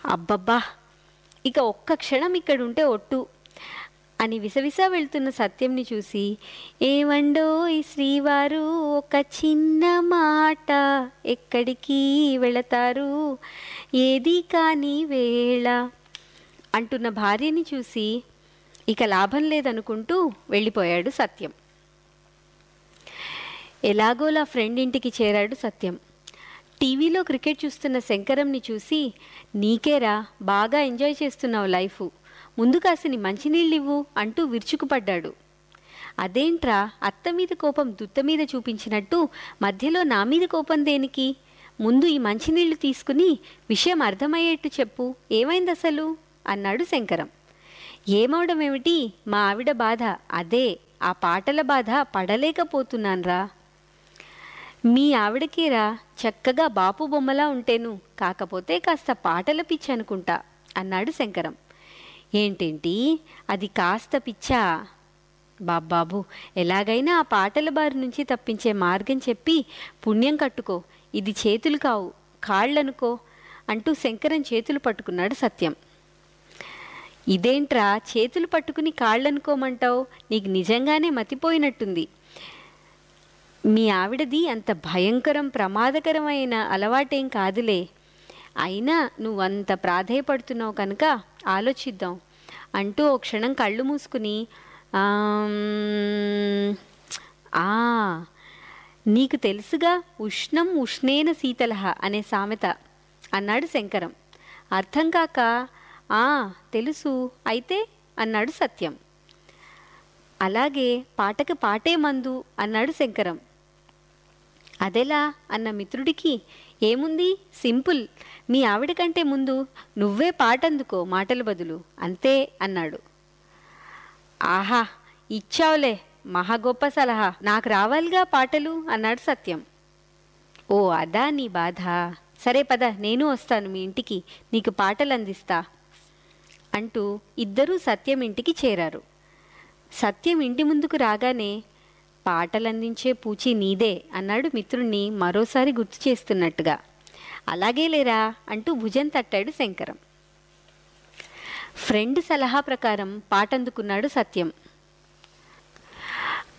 అబ్బబ్బా ఇక ఒక్క క్షణం ఇక్కడుంటే ఒట్టు అని విసవిసా వెళ్తున్న సత్యంని చూసి ఏమండో ఈ శ్రీవారు ఒక చిన్న మాట ఎక్కడికి వెళతారు ఏది కాని వేళ అంటున్న భార్యని చూసి ఇక లాభం లేదనుకుంటూ వెళ్ళిపోయాడు సత్యం ఎలాగోలా ఫ్రెండ్ ఇంటికి చేరాడు సత్యం టీవీలో క్రికెట్ చూస్తున్న శంకరంని చూసి నీకేరా బాగా ఎంజాయ్ చేస్తున్నావు లైఫ్ ముందు కాసిని మంచినీళ్ళివ్వు అంటూ విరుచుకుపడ్డాడు అదేంట్రా అత్త మీద కోపం దుత్త మీద చూపించినట్టు మధ్యలో నా మీద కోపం దేనికి ముందు ఈ మంచినీళ్లు తీసుకుని విషయం అర్థమయ్యేట్టు చెప్పు ఏమైంది అసలు అన్నాడు శంకరం ఏమవడం ఏమిటి మా ఆవిడ బాధ అదే ఆ పాటల బాధ పడలేకపోతున్నాన్రా మీ ఆవిడకేరా చక్కగా బాపు బొమ్మలా ఉంటేను కాకపోతే కాస్త పాటల పిచ్చి అనుకుంటా అన్నాడు శంకరం ఏంటేంటి అది కాస్త పిచ్చా బాబాబు ఎలాగైనా ఆ పాటల బారి నుంచి తప్పించే మార్గం చెప్పి పుణ్యం కట్టుకో ఇది చేతులు కావు కాళ్ళనుకో అంటూ శంకరం చేతులు పట్టుకున్నాడు సత్యం ఇదేంట్రా చేతులు పట్టుకుని కాళ్ళనుకోమంటావు నీకు నిజంగానే మతిపోయినట్టుంది మీ ఆవిడది అంత భయంకరం ప్రమాదకరమైన అలవాటేం కాదులే అయినా నువ్వంత ప్రాధేయపడుతున్నావు కనుక ఆలోచిద్దాం అంటూ ఓ క్షణం కళ్ళు మూసుకుని "ఆమ్, ఆ నీకు తెలుసుగా ఉష్ణం ఉష్ణేన శీతలహ అనే సామెత అన్నాడు శంకరం అర్థం కాక ఆ తెలుసు అయితే అన్నాడు సత్యం అలాగే పాటకి పాటే మందు అన్నాడు శంకరం అదెలా అన్న మిత్రుడికి ఏముంది సింపుల్ మీ ఆవిడ కంటే ముందు నువ్వే పాటందుకో మాటల బదులు అంతే అన్నాడు ఆహా ఇచ్చావులే మహా గొప్ప సలహా నాకు రావాలిగా పాటలు అన్నాడు సత్యం ఓ అదా నీ బాధ సరే పద నేను వస్తాను మీ ఇంటికి నీకు పాటలు అందిస్తా అంటూ ఇద్దరూ సత్యం ఇంటికి చేరారు సత్యం ఇంటి ముందుకు రాగానే పాటలందించే పూచి నీదే అన్నాడు మిత్రుణ్ణి మరోసారి గుర్తు చేస్తున్నట్టుగా అలాగే లేరా అంటూ భుజం తట్టాడు శంకరం ఫ్రెండ్ సలహా ప్రకారం పాటందుకున్నాడు సత్యం